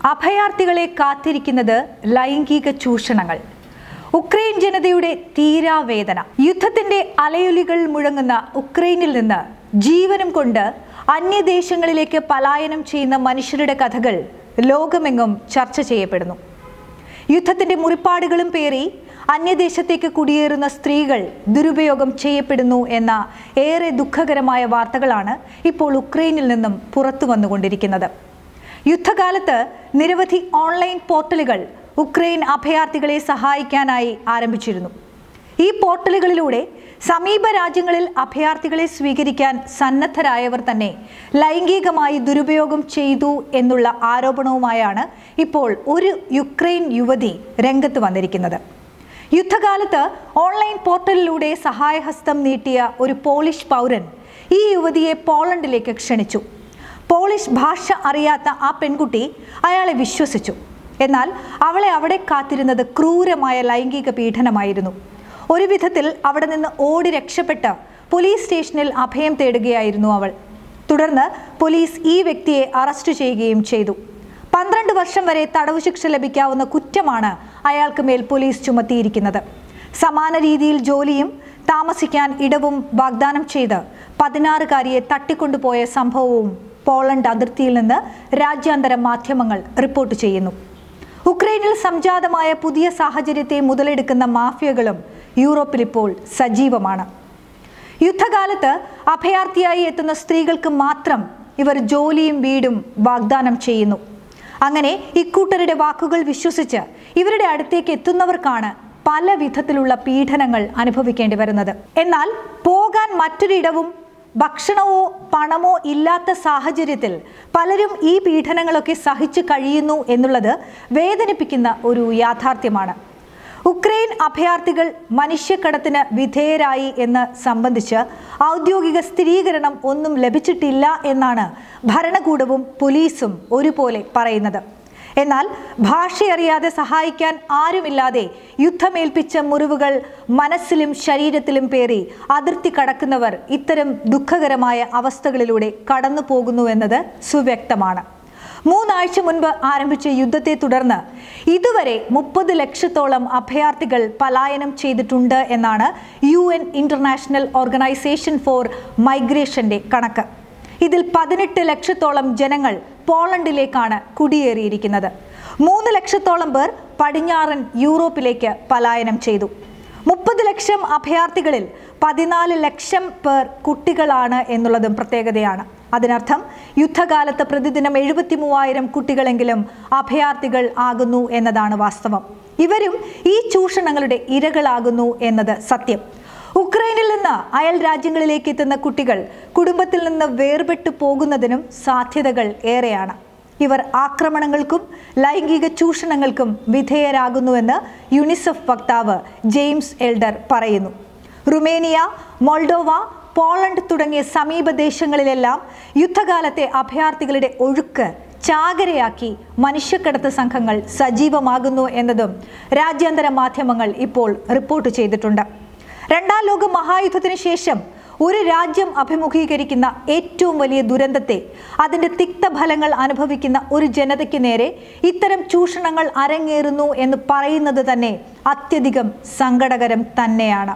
അഭയാർത്ഥികളെ കാത്തിരിക്കുന്നത് ലൈംഗിക ചൂഷണങ്ങൾ ഉക്രൈൻ ജനതയുടെ തീരാവേദന യുദ്ധത്തിന്റെ അലയൊലികൾ മുഴങ്ങുന്ന ഉക്രൈനിൽ നിന്ന് ജീവനും കൊണ്ട് അന്യദേശങ്ങളിലേക്ക് പലായനം ചെയ്യുന്ന മനുഷ്യരുടെ കഥകൾ ലോകമെങ്ങും ചർച്ച ചെയ്യപ്പെടുന്നു യുദ്ധത്തിന്റെ മുറിപ്പാടുകളും പേറി അന്യദേശത്തേക്ക് കുടിയേറുന്ന സ്ത്രീകൾ ദുരുപയോഗം ചെയ്യപ്പെടുന്നു എന്ന ഏറെ ദുഃഖകരമായ വാർത്തകളാണ് ഇപ്പോൾ ഉക്രൈനിൽ നിന്നും പുറത്തു വന്നുകൊണ്ടിരിക്കുന്നത് യുദ്ധകാലത്ത് നിരവധി ഓൺലൈൻ പോർട്ടലുകൾ ഉക്രൈൻ അഭയാർത്ഥികളെ സഹായിക്കാനായി ആരംഭിച്ചിരുന്നു ഈ പോർട്ടലുകളിലൂടെ സമീപ രാജ്യങ്ങളിൽ അഭയാർത്ഥികളെ സ്വീകരിക്കാൻ സന്നദ്ധരായവർ തന്നെ ലൈംഗികമായി ദുരുപയോഗം ചെയ്തു എന്നുള്ള ആരോപണവുമായാണ് ഇപ്പോൾ ഒരു യുക്രൈൻ യുവതി രംഗത്ത് വന്നിരിക്കുന്നത് യുദ്ധകാലത്ത് ഓൺലൈൻ പോർട്ടലിലൂടെ സഹായഹസ്തം നീട്ടിയ ഒരു പോളിഷ് പൗരൻ ഈ യുവതിയെ പോളണ്ടിലേക്ക് ക്ഷണിച്ചു പോളിഷ് ഭാഷ അറിയാത്ത ആ പെൺകുട്ടി അയാളെ വിശ്വസിച്ചു എന്നാൽ അവളെ അവിടെ കാത്തിരുന്നത് ക്രൂരമായ ലൈംഗിക പീഡനമായിരുന്നു ഒരു വിധത്തിൽ അവിടെ നിന്ന് ഓടി രക്ഷപ്പെട്ട് പോലീസ് സ്റ്റേഷനിൽ അഭയം തേടുകയായിരുന്നു അവൾ തുടർന്ന് പോലീസ് ഈ വ്യക്തിയെ അറസ്റ്റ് ചെയ്യുകയും ചെയ്തു പന്ത്രണ്ട് വർഷം വരെ തടവ് ശിക്ഷ ലഭിക്കാവുന്ന കുറ്റമാണ് അയാൾക്ക് മേൽ പോലീസ് ചുമത്തിയിരിക്കുന്നത് സമാന രീതിയിൽ ജോലിയും താമസിക്കാൻ ഇടവും വാഗ്ദാനം ചെയ്ത് പതിനാറുകാരിയെ തട്ടിക്കൊണ്ടുപോയ സംഭവവും പോളണ്ട് അതിർത്തിയിൽ നിന്ന് രാജ്യാന്തര മാധ്യമങ്ങൾ റിപ്പോർട്ട് ചെയ്യുന്നു ഉക്രൈനിൽ സംജാതമായ പുതിയ സാഹചര്യത്തെ മുതലെടുക്കുന്ന മാഫിയകളും യൂറോപ്പിൽ ഇപ്പോൾ സജീവമാണ് യുദ്ധകാലത്ത് അഭയാർത്ഥിയായി എത്തുന്ന സ്ത്രീകൾക്ക് മാത്രം ഇവർ ജോലിയും വീടും വാഗ്ദാനം ചെയ്യുന്നു അങ്ങനെ ഇക്കൂട്ടരുടെ വാക്കുകൾ വിശ്വസിച്ച് ഇവരുടെ അടുത്തേക്ക് എത്തുന്നവർക്കാണ് പല വിധത്തിലുള്ള പീഡനങ്ങൾ അനുഭവിക്കേണ്ടി വരുന്നത് എന്നാൽ പോകാൻ മറ്റൊരിടവും ഭക്ഷണമോ പണമോ ഇല്ലാത്ത സാഹചര്യത്തിൽ പലരും ഈ പീഡനങ്ങളൊക്കെ സഹിച്ചു കഴിയുന്നു എന്നുള്ളത് വേദനിപ്പിക്കുന്ന ഒരു യാഥാർത്ഥ്യമാണ് ഉക്രൈൻ അഭയാർത്ഥികൾ മനുഷ്യക്കടത്തിന് വിധേയരായി എന്ന് സംബന്ധിച്ച് ഔദ്യോഗിക സ്ഥിരീകരണം ഒന്നും ലഭിച്ചിട്ടില്ല എന്നാണ് ഭരണകൂടവും പോലീസും ഒരുപോലെ പറയുന്നത് എന്നാൽ ഭാഷയറിയാതെ സഹായിക്കാൻ ആരുമില്ലാതെ യുദ്ധമേൽപ്പിച്ച മുറിവുകൾ മനസ്സിലും ശരീരത്തിലും പേറി അതിർത്തി കടക്കുന്നവർ ഇത്തരം ദുഃഖകരമായ അവസ്ഥകളിലൂടെ കടന്നു പോകുന്നുവെന്നത് സുവ്യക്തമാണ് മൂന്നാഴ്ച മുൻപ് ആരംഭിച്ച യുദ്ധത്തെ തുടർന്ന് ഇതുവരെ മുപ്പത് ലക്ഷത്തോളം അഭയാർത്ഥികൾ പലായനം ചെയ്തിട്ടുണ്ട് എന്നാണ് U N International Organization for മൈഗ്രേഷന്റെ കണക്ക് ഇതിൽ പതിനെട്ട് ലക്ഷത്തോളം ജനങ്ങൾ പോളണ്ടിലേക്കാണ് കുടിയേറിയിരിക്കുന്നത് മൂന്ന് ലക്ഷത്തോളം പേർ പടിഞ്ഞാറൻ യൂറോപ്പിലേക്ക് പലായനം ചെയ്തു മുപ്പത് ലക്ഷം അഭയാർത്ഥികളിൽ പതിനാല് ലക്ഷം പേർ കുട്ടികളാണ് എന്നുള്ളതും പ്രത്യേകതയാണ് അതിനർത്ഥം യുദ്ധകാലത്ത് പ്രതിദിനം എഴുപത്തി മൂവായിരം കുട്ടികളെങ്കിലും അഭയാർത്ഥികൾ ആകുന്നു എന്നതാണ് വാസ്തവം ഇവരും ഈ ചൂഷണങ്ങളുടെ ഇരകളാകുന്നു എന്നത് സത്യം ഉക്രൈനിൽ നിന്ന് അയൽ രാജ്യങ്ങളിലേക്ക് എത്തുന്ന കുട്ടികൾ കുടുംബത്തിൽ നിന്ന് വേർപെട്ടു പോകുന്നതിനും സാധ്യതകൾ ഏറെയാണ് ഇവർ ആക്രമണങ്ങൾക്കും ലൈംഗിക ചൂഷണങ്ങൾക്കും വിധേയരാകുന്നുവെന്ന് യുനിസെഫ് വക്താവ് ജെയിംസ് എൽഡർ പറയുന്നു റുമേനിയ മോൾഡോവ പോളണ്ട് തുടങ്ങിയ സമീപ ദേശങ്ങളിലെല്ലാം യുദ്ധകാലത്തെ അഭയാർത്ഥികളുടെ ഒഴുക്ക് ചാകരയാക്കി മനുഷ്യക്കടത്ത് സംഘങ്ങൾ സജീവമാകുന്നു എന്നതും രാജ്യാന്തര മാധ്യമങ്ങൾ ഇപ്പോൾ റിപ്പോർട്ട് ചെയ്തിട്ടുണ്ട് രണ്ടാം ലോക മഹായുദ്ധത്തിന് ശേഷം ഒരു രാജ്യം അഭിമുഖീകരിക്കുന്ന ഏറ്റവും വലിയ ദുരന്തത്തെ അതിൻ്റെ തിക്തഫലങ്ങൾ അനുഭവിക്കുന്ന ഒരു ജനതയ്ക്ക് നേരെ ഇത്തരം ചൂഷണങ്ങൾ അരങ്ങേറുന്നു എന്ന് പറയുന്നത് തന്നെ അത്യധികം സങ്കടകരം തന്നെയാണ്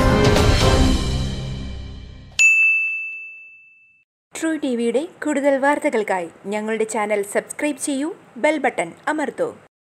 ട്രൂ ടി വിയുടെ കൂടുതൽ വാർത്തകൾക്കായി ഞങ്ങളുടെ ചാനൽ സബ്സ്ക്രൈബ് ചെയ്യൂ ബെൽ ബട്ടൺ അമർത്തൂ